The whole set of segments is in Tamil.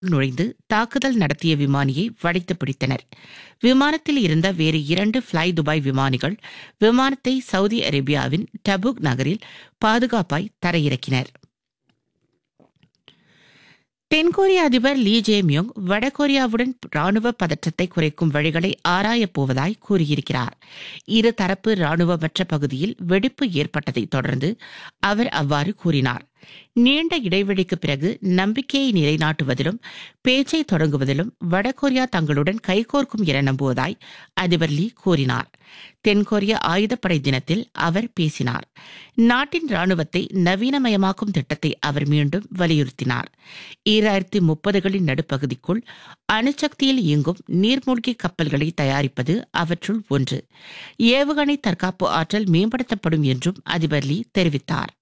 நுழைந்து தாக்குதல் நடத்திய விமானியை வடித்து பிடித்தனர் விமானத்தில் இருந்த வேறு இரண்டு ஃப்ளை துபாய் விமானிகள் விமானத்தை சவுதி அரேபியாவின் டபுக் நகரில் பாதுகாப்பாய் தரையிறக்கினர் தென்கொரிய அதிபர் லீ ஜேமியோங் வடகொரியாவுடன் ராணுவ பதற்றத்தை குறைக்கும் வழிகளை ஆராயப் போவதாய் கூறியிருக்கிறார் இரு தரப்பு ராணுவமற்ற பகுதியில் வெடிப்பு ஏற்பட்டதைத் தொடர்ந்து அவர் அவ்வாறு கூறினார் நீண்ட இடைவெளிக்கு பிறகு நம்பிக்கையை நிலைநாட்டுவதிலும் பேச்சை தொடங்குவதிலும் வடகொரியா தங்களுடன் கைகோர்க்கும் என நம்புவதாய் அதிபர் லீ கூறினார் தென்கொரிய ஆயுதப்படை தினத்தில் அவர் பேசினார் நாட்டின் ராணுவத்தை நவீனமயமாக்கும் திட்டத்தை அவர் மீண்டும் வலியுறுத்தினார் ஈராயிரத்தி முப்பதுகளின் நடுப்பகுதிக்குள் அணுசக்தியில் இயங்கும் நீர்மூழ்கி கப்பல்களை தயாரிப்பது அவற்றுள் ஒன்று ஏவுகணை தற்காப்பு ஆற்றல் மேம்படுத்தப்படும் என்றும் அதிபர் லீ தெரிவித்தார்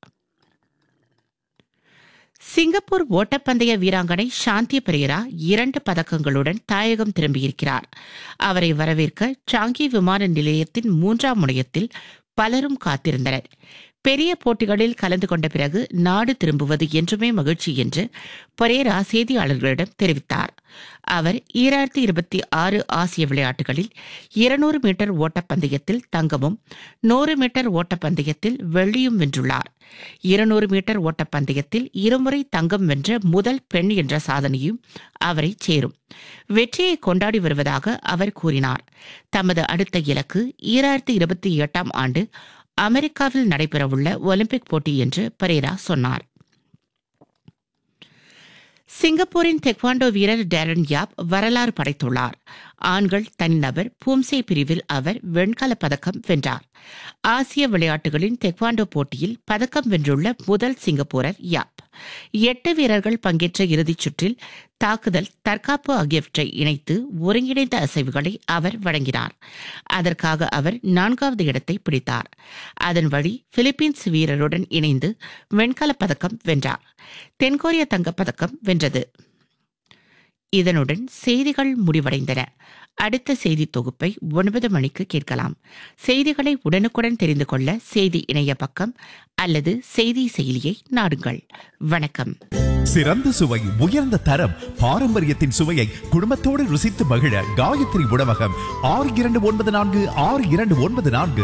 சிங்கப்பூர் ஓட்டப்பந்தய வீராங்கனை சாந்தி பெரேரா இரண்டு பதக்கங்களுடன் தாயகம் திரும்பியிருக்கிறார் அவரை வரவேற்க சாங்கி விமான நிலையத்தின் மூன்றாம் முனையத்தில் பலரும் காத்திருந்தனர் பெரிய போட்டிகளில் கலந்து கொண்ட பிறகு நாடு திரும்புவது என்றுமே மகிழ்ச்சி என்று பரேரா செய்தியாளர்களிடம் தெரிவித்தார் அவர் ஈராயிரத்தி இருபத்தி ஆறு ஆசிய விளையாட்டுகளில் இருநூறு மீட்டர் ஓட்டப்பந்தயத்தில் தங்கமும் நூறு மீட்டர் ஓட்டப்பந்தயத்தில் வெள்ளியும் வென்றுள்ளார் இருநூறு மீட்டர் ஓட்டப்பந்தயத்தில் இருமுறை தங்கம் வென்ற முதல் பெண் என்ற சாதனையும் அவரை சேரும் வெற்றியை கொண்டாடி வருவதாக அவர் கூறினார் தமது அடுத்த இலக்கு ஈராயிரத்தி இருபத்தி எட்டாம் ஆண்டு அமெரிக்காவில் நடைபெறவுள்ள ஒலிம்பிக் போட்டி என்று பரேரா சொன்னார் சிங்கப்பூரின் தெக்வாண்டோ வீரர் டேரன் யாப் வரலாறு படைத்துள்ளார் ஆண்கள் தனிநபர் பூம்சே பிரிவில் அவர் வெண்கலப் பதக்கம் வென்றார் ஆசிய விளையாட்டுகளின் தெக்வாண்டோ போட்டியில் பதக்கம் வென்றுள்ள முதல் சிங்கப்பூரர் யாப் எட்டு வீரர்கள் பங்கேற்ற இறுதிச் சுற்றில் தாக்குதல் தற்காப்பு ஆகியவற்றை இணைத்து ஒருங்கிணைந்த அசைவுகளை அவர் வழங்கினார் அதற்காக அவர் நான்காவது இடத்தை பிடித்தார் அதன் வழி பிலிப்பீன்ஸ் வீரருடன் இணைந்து வெண்கலப் பதக்கம் வென்றார் தென்கொரிய தங்கப்பதக்கம் வென்றது இதனுடன் செய்திகள் முடிவடைந்தன அடுத்த செய்தி தொகுப்பை ஒன்பது மணிக்கு கேட்கலாம் செய்திகளை உடனுக்குடன் தெரிந்து கொள்ள செய்தி இணைய பக்கம் அல்லது செய்தி செயலியை நாடுங்கள் வணக்கம் சிறந்த சுவை உயர்ந்த தரம் பாரம்பரியத்தின் சுவையை குடும்பத்தோடு ருசித்து மகிழ காயத்ரி உணவகம் ஆறு இரண்டு ஒன்பது நான்கு ஆறு இரண்டு ஒன்பது நான்கு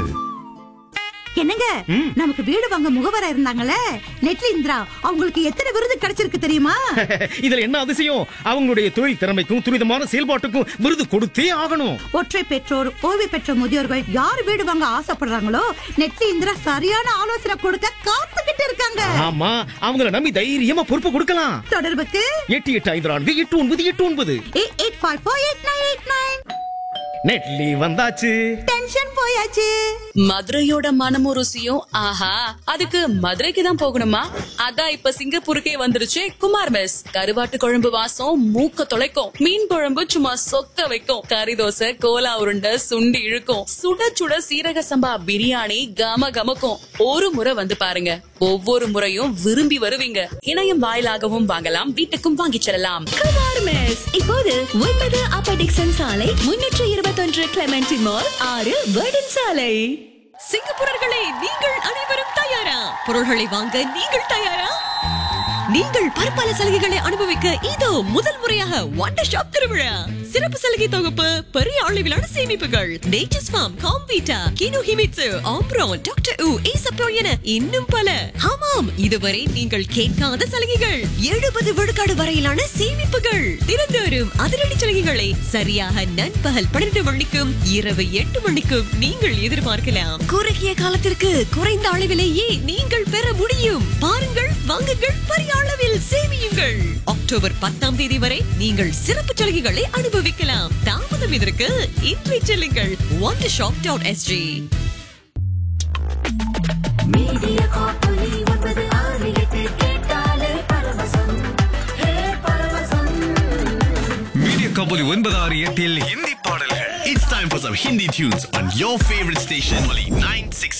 என்னங்க நமக்கு வீடு வாங்க முகவரா இருந்தாங்கல்ல நெட்லி இந்திரா அவங்களுக்கு எத்தனை விருது கிடைச்சிருக்கு தெரியுமா இதுல என்ன அதிசயம் அவங்களுடைய தொழில் திறமைக்கும் துரிதமான செயல்பாட்டுக்கும் விருது கொடுத்தே ஆகணும் ஒற்றை பெற்றோர் ஓய்வு பெற்ற முதியோர்கள் யார் வீடு வாங்க ஆசைப்படுறாங்களோ நெட்லி இந்திரா சரியான ஆலோசனை கொடுக்க காத்துக்கிட்டு இருக்காங்க ஆமா அவங்கள நம்பி தைரியமா பொறுப்பு கொடுக்கலாம் தொடர்புக்கு எட்டு எட்டு ஐந்து நான்கு எட்டு ஒன்பது எட்டு ஒன்பது eight eight five four eight nine eight nine நெட்லி வந்தாச்சு டென்ஷன் போயாச்சு மதுரையோட மனமும் ருசியும் ஆஹா அதுக்கு மதுரைக்கு தான் போகணுமா அதான் இப்ப சிங்கப்பூருக்கே வந்துருச்சு குமார் மெஸ் கருவாட்டு குழம்பு வாசம் மூக்க தொலைக்கும் மீன் குழம்பு சும்மா சொக்க வைக்கும் கறி தோசை கோலா உருண்டை சுண்டி இழுக்கும் சுட சுட சீரக சம்பா பிரியாணி கம கமக்கும் ஒரு முறை வந்து பாருங்க ஒவ்வொரு முறையும் விரும்பி வருவீங்க இணையம் வாயிலாகவும் வாங்கலாம் வீட்டுக்கும் வாங்கிச் செல்லலாம் குமார் மெஸ் இப்போது ஒன்பது அப்பர் டிக்சன் சாலை முன்னூற்று இருபத்தொன்று கிளமெண்டி மால் ஆறு வேர்டன் சாலை சிங்கப்பூரர்களே நீங்கள் அனைவரும் தயாரா பொருள்களை வாங்க நீங்கள் தயாரா நீங்கள் பற்பல சலுகைகளை அனுபவிக்க இதோ முதல் முறையாக ஒண்டர் ஷாப் திருவிழா சிறப்பு சலுகை தொகுப்பு பெரிய அளவிலான சேமிப்புகள் Nature's Farm Comvita Kino Himitsu Ambron doctor உ ஈசப்போ என இன்னும் பல ஆமாம் இதுவரை நீங்கள் கேட்காத சலுகைகள் எழுபது விழுக்காடு வரையிலான சேமிப்புகள் தினந்தோறும் அதிரடி சலுகைகளை சரியாக நண்பகல் பன்னிரண்டு மணிக்கும் இரவு எட்டு மணிக்கும் நீங்கள் எதிர்பார்க்கலாம் குறுகிய காலத்திற்கு குறைந்த அளவிலேயே நீங்கள் பெற முடியும் பாருங்கள் வாங்குங்கள் பெரிய அளவில் சேமியுங்கள் அக்டோபர் பத்தாம் தேதி வரை நீங்கள் சிறப்பு சலுகைகளை அனுபவிக்கலாம் தாமதம் இதற்கு இன்றை செல்லுங்கள் one shop dot SG media காப்பொலி ஒன்பது ஆறு எட்டு கேட்டாலே பரவசம் ஹே பரவசம் மீடியா கபோலி ஒன்பது ஆறு எட்டில் ஹிந்தி பாடல்கள் It's time for some Hindi tunes on your favorite station, Molly 960.